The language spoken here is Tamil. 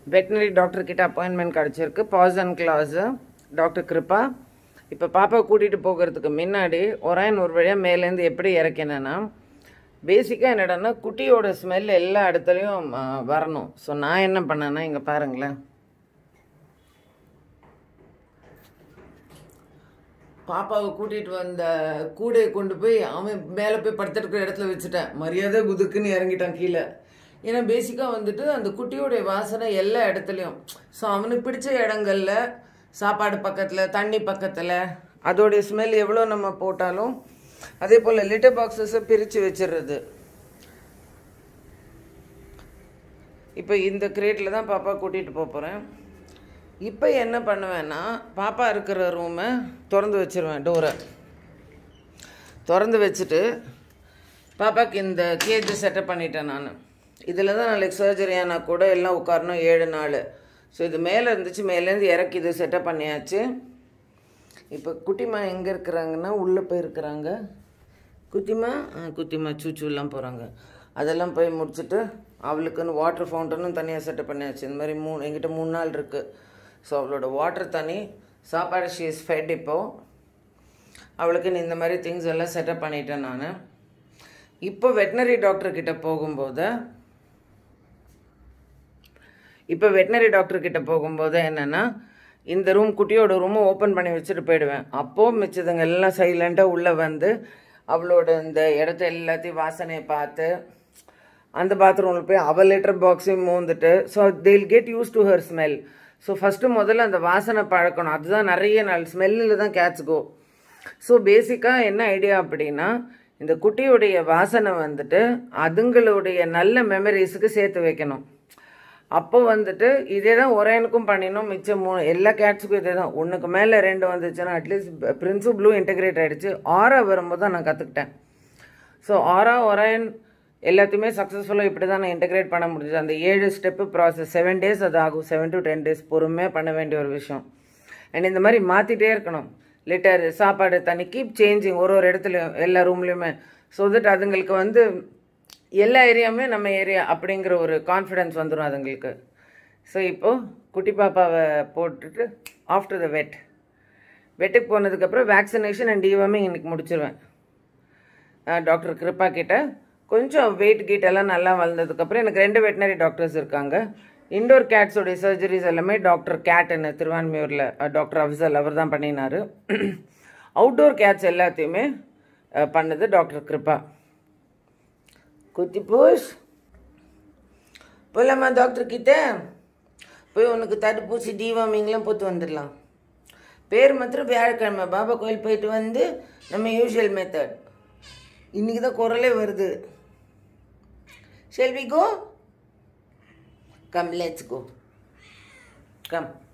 வெட்டினரி டாக்டர் கிட்ட அப்பாயின்மெண்ட் கிடச்சிருக்கு பாசன் கிளாஸு டாக்டர் கிருப்பா இப்போ பாப்பா கூட்டிகிட்டு போகிறதுக்கு முன்னாடி ஒராயன் ஒரு வழியாக மேலேருந்து எப்படி இறக்கினேன்னா பேசிக்காக என்னடான்னா குட்டியோட ஸ்மெல் எல்லா இடத்துலையும் ஆ, வரணும் ஸோ நான் என்ன பண்ணேன்னா இங்கே பாருங்களேன் பாப்பாவை கூட்டிகிட்டு வந்த கூடையை கொண்டு போய் அவன் மேலே போய் படுத்துருக்கிற இடத்துல வச்சுட்டேன் மரியாதை குதுக்குன்னு இறங்கிட்டான் கீழே ஏன்னா பேசிக்காக வந்துட்டு அந்த குட்டியோடைய வாசனை எல்லா இடத்துலையும் ஸோ அவனுக்கு பிடிச்ச இடங்கள்ல சாப்பாடு பக்கத்தில் தண்ணி பக்கத்தில் அதோடைய ஸ்மெல் எவ்வளோ நம்ம போட்டாலும் அதே போல் லிட்டர் பாக்ஸஸை பிரித்து வச்சிடுறது இப்போ இந்த கிரேட்டில் தான் பாப்பா கூட்டிகிட்டு போக போகிறேன் இப்போ என்ன பண்ணுவேன்னா பாப்பா இருக்கிற ரூமை திறந்து வச்சிருவேன் டோரை திறந்து வச்சுட்டு பாப்பாக்கு இந்த கேஜ் செட்டப் பண்ணிட்டேன் நான் இதில் தான் நாளைக்கு சர்ஜரி ஆனால் கூட எல்லாம் உட்காரணும் ஏழு நாள் ஸோ இது மேலே இருந்துச்சு மேலேருந்து இறக்கி இது செட்டப் பண்ணியாச்சு இப்போ குட்டிமா எங்கே இருக்கிறாங்கன்னா உள்ளே போயிருக்கிறாங்க குட்டிமா ஆ குட்டிமா சூச்சூலாம் போகிறாங்க அதெல்லாம் போய் முடிச்சுட்டு அவளுக்குன்னு வாட்டர் ஃபவுண்டனும் தனியாக செட்டப் பண்ணியாச்சு இந்த மாதிரி மூணு எங்கிட்ட மூணு நாள் இருக்குது ஸோ அவளோட வாட்டர் தனி சாப்பாடு ஷீ இஸ் ஃபெட் இப்போது அவளுக்குன்னு இந்த மாதிரி திங்ஸ் எல்லாம் செட்டப் பண்ணிட்டேன் நான் இப்போ வெட்டினரி டாக்டர் கிட்ட போகும்போது இப்போ வெட்டினரி டாக்டர் கிட்ட போகும்போது என்னென்னா இந்த ரூம் குட்டியோட ரூமை ஓப்பன் பண்ணி வச்சுட்டு போயிடுவேன் அப்போது மிச்சதுங்க எல்லாம் சைலண்ட்டாக உள்ளே வந்து அவளோட இந்த இடத்த எல்லாத்தையும் வாசனையை பார்த்து அந்த பாத்ரூமில் போய் அவள் லிட்டர் பாக்ஸையும் மூந்துட்டு so they'll get use to her smell so first முதல்ல அந்த வாசனை பழக்கணும் அதுதான் நிறைய நாள் ஸ்மெல்லில் தான் கேட்ச் கோ ஸோ பேசிக்காக என்ன ஐடியா அப்படின்னா இந்த குட்டியுடைய வாசனை வந்துட்டு அதுங்களுடைய நல்ல மெமரிஸுக்கு சேர்த்து வைக்கணும் அப்போ வந்துட்டு இதே தான் ஒரேனுக்கும் பண்ணினோம் மிச்சம் மூணு எல்லா கேட்ஸுக்கும் இதே தான் ஒன்றுக்கு மேலே ரெண்டு வந்துச்சுன்னா அட்லீஸ்ட் பிரின்ஸு ப்ளூ இன்டெகிரேட் ஆகிடுச்சு ஆரா வரும்போது தான் நான் கற்றுக்கிட்டேன் ஸோ ஆரா ஒரையன் எல்லாத்தையுமே சக்ஸஸ்ஃபுல்லாக இப்படி தான் நான் இன்டெகிரேட் பண்ண முடிஞ்சது அந்த ஏழு ஸ்டெப்பு ப்ராசஸ் செவன் டேஸ் அது ஆகும் செவன் டு டென் டேஸ் பொறுமையாக பண்ண வேண்டிய ஒரு விஷயம் அண்ட் இந்த மாதிரி மாற்றிட்டே இருக்கணும் லிட்டர் சாப்பாடு தண்ணி கீப் சேஞ்சிங் ஒரு ஒரு இடத்துலையும் எல்லா ரூம்லேயுமே ஸோ தட் அதுங்களுக்கு வந்து எல்லா ஏரியாவுமே நம்ம ஏரியா அப்படிங்கிற ஒரு கான்ஃபிடென்ஸ் வந்துடும் அதுங்களுக்கு ஸோ இப்போது குட்டி பாப்பாவை போட்டுட்டு ஆஃப்டர் த வெட் வெட்டுக்கு போனதுக்கப்புறம் வேக்சினேஷன் அண்ட் டிவாமிங் இன்னைக்கு முடிச்சிருவேன் டாக்டர் கிருப்பா கிட்ட கொஞ்சம் வெயிட் கீட் எல்லாம் நல்லா வளர்ந்ததுக்கப்புறம் எனக்கு ரெண்டு வெட்டினரி டாக்டர்ஸ் இருக்காங்க இண்டோர் கேட்ஸோடைய சர்ஜரிஸ் எல்லாமே டாக்டர் கேட்னு திருவான்மியூரில் டாக்டர் அஃப்சல் அவர் தான் பண்ணினார் அவுட்டோர் கேட்ஸ் எல்லாத்தையுமே அஹ், பண்ணது டாக்டர் கிருப்பா குட்டி பூஸ் போகலாமா டாக்டர் கிட்ட போய் உனக்கு தடுப்பூசி டிவாமிங்லாம் போட்டு வந்துடலாம் பேர் மாத்திரம் வியாழக்கிழமை பாபா கோயில் போயிட்டு வந்து நம்ம யூஷுவல் மெத்தட் இன்னைக்கு தான் குரலே வருது shall we go come let's go come